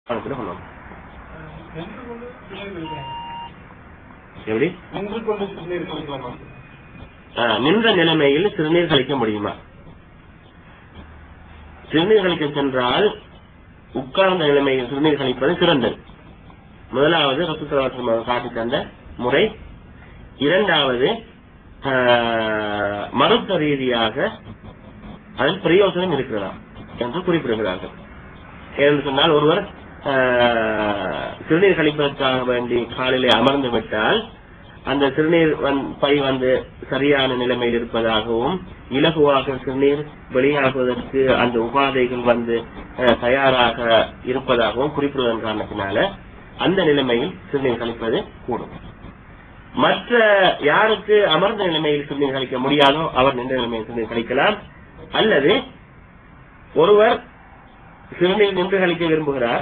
கணக்கில் சொல்லணும் நின்று கொண்டு சிறுநீர் கழிக்கிறாங்க எப்படி நின்று கொண்டு சிறுநீர் கழிக்கலாமா ஆ, நின்ற நிலைமையில் சிறுநீர் கழிக்க முடியுமா சிறுநீர் கழிக்க சென்றால் உட்கார்ந்த நிலைமையில் சிறுநீர் கழிப்பது சிறந்தது முதலாவது ரசூசலாசம் காட்டி தந்த முறை இரண்டாவது ஆ, மருத்துவ ரீதியாக அதில் பிரயோசனம் இருக்கிறதா என்று குறிப்பிடுகிறார்கள் ஏன்னு சொன்னால் ஒருவர் ஆ, சிறுநீர் கழிப்பதற்காக வேண்டி காலிலே அமர்ந்து விட்டால் அந்த சிறுநீர் வந்- பை வந்து சரியான நிலைமையில் இருப்பதாகவும் இலகுவாக சிறுநீர் வெளியாகுவதற்கு அந்த உபாதைகள் வந்து அஹ், தயாராக இருப்பதாகவும் குறிப்பிடுவதன் காரணத்தினால அந்த நிலைமையில் சிறுநீர் கழிப்பது கூடும் மற்ற யாருக்கு அமர்ந்த நிலைமையில் சிறுநீர் கழிக்க முடியாதோ அவர் நின்ற நிலைமையில் சிறுநீர் கழிக்கலாம் அல்லது ஒருவர் சிறுநீர் நின்று கழிக்க விரும்புகிறார்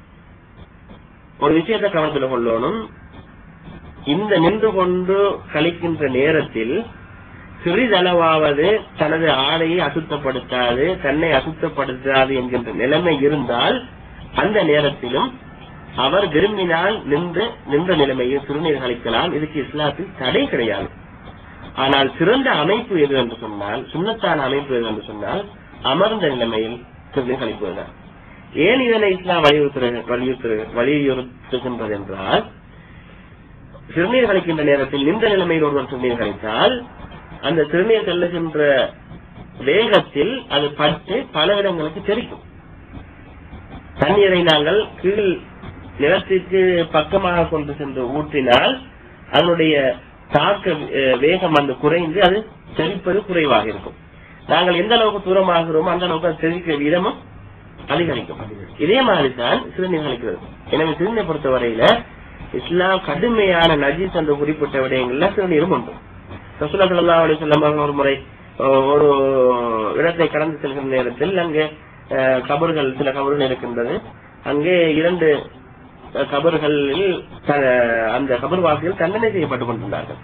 ஒரு விஷயத்தை கவனத்தில் கொள்ளணும் இந்த நின்று கொண்டு கழிக்கின்ற நேரத்தில் சிறிதளவாவது தனது ஆடையை அசுத்தப்படுத்தாது தன்னை அசுத்தப்படுத்தாது என்கின்ற நிலைமை இருந்தால் அந்த நேரத்திலும் அவர் விரும்பினால் நின்று நின்ற நிலைமையில் சிறுநீர் கழிக்கலாம் இதுக்கு இஸ்லாத்தில் தடை கிடையாது ஆனால் சிறந்த அமைப்பு எது என்று சொன்னால் சுண்ணத்தான அமைப்பு எது என்று சொன்னால் அமர்ந்த நிலைமையில் சிறுநீர் கழிப்பதுதான் ஏன் இதனை இஸ்லாம் வலியுறுத்து வலியுறுத்து வலியுறுத்துகின்றது என்றால் சிறுநீர் கழிக்கின்ற நேரத்தில் நின்ற நிலைமையில் ஒருவர் சிறுநீர் கழித்தால் அந்த சிறுநீர் செல்லுகின்ற வேகத்தில் அது பட்டு பல இடங்களுக்கு தெரிக்கும் தண்ணீரை நாங்கள் கீழ் நிலத்திற்கு பக்கமாக கொண்டு சென்று ஊற்றினால் அதனுடைய தாக்க அஹ், வேகம் வந்து குறைந்து அது தெளிப்பது குறைவாக இருக்கும் நாங்கள் எந்த அளவுக்கு தூரமாகிறோமோ அந்த அளவுக்கு அது தெளிக்கிற வீதமும் அதிகரிக்கும் இதே மாதிரி தான் சிறுநீர் கழிக்கிறது எனவே சிறுநீரை பொறுத்தவரையில இஸ்லாம் கடுமையான நஜீஸ் என்ற குறிப்பிட்ட விடயங்கள்ல சிறுநீரும் உண்டு ரசூலா ஸல்லல்லாஹு அலைஹி வஸல்லம் அவர்கள் ஒரு முறை அஹ், ஒரு இடத்தை கடந்து செல்கிற நேரத்தில் அங்கே அஹ், கபர்கள் சில கபர்கள் இருக்கின்றது அங்கே இரண்டு அஹ், கபர்களில் த- அந்த கபர்வாசிகள் தண்டனை செய்யப்பட்டுக் கொண்டிருந்தார்கள்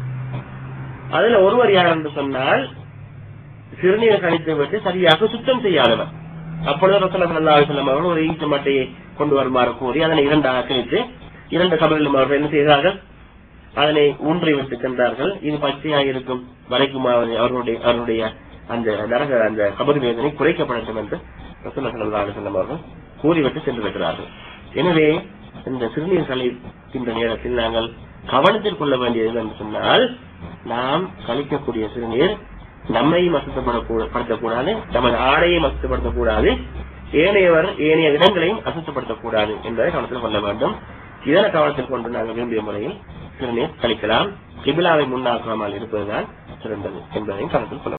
அதுல ஒருவர் யார் என்று சொன்னால் சிறுநீர் கழித்து விட்டு சரியாக சுத்தம் செய்யாதவர் அப்பொழுது ரசூலுல்லாஹி ஸல்லல்லாஹு அலைஹி வஸல்லம் அவர்கள் ஒரு ஈச்ச மட்டையை கொண்டு வருமாறு கூறி அதனை இரண்டாக கிழித்து இரண்டு கபரிலும் அவர்கள் என்ன செய்தார்கள் அதனை ஊன்றி விட்டு சென்றார்கள் இது பச்சையாக இருக்கும் வரைக்கும் அவர்- அவர்களுடைய அவருடைய அந்த நரக அந்த கபர் வேதனை குறைக்கப்படட்டும் என்று ரசூலுல்லாஹி ஸல்லல்லாஹு அலைஹி வஸல்லம் அவர்கள் கூறிவிட்டு சென்று விடுகிறார்கள் எனவே இந்த சிறுநீர் கழிக்கின்ற நேரத்தில் நாங்கள் கவனத்தில் கொள்ள வேண்டியது என்று சொன்னால் நாம் கழிக்கக்கூடிய சிறுநீர் நம்மையும் அசுத்தப்படுத்தக்கூடாது நமது ஆடையும் அசுத்தப்படுத்தக்கூடாது ஏனையவர் ஏனைய இடங்களையும் அசுத்தப்படுத்தக்கூடாது என்பதை கவனத்தில் கொள்ள வேண்டும் இதனை கவனத்தில் கொண்டு நாங்கள் விரும்பிய முறையில் சிறுநீர் கழிக்கலாம் கிபிலாவை முன்னாக்காமல் இருப்பதுதான் சிறந்தது என்பதையும் கவனத்தில் கொள்ள வேண்டும்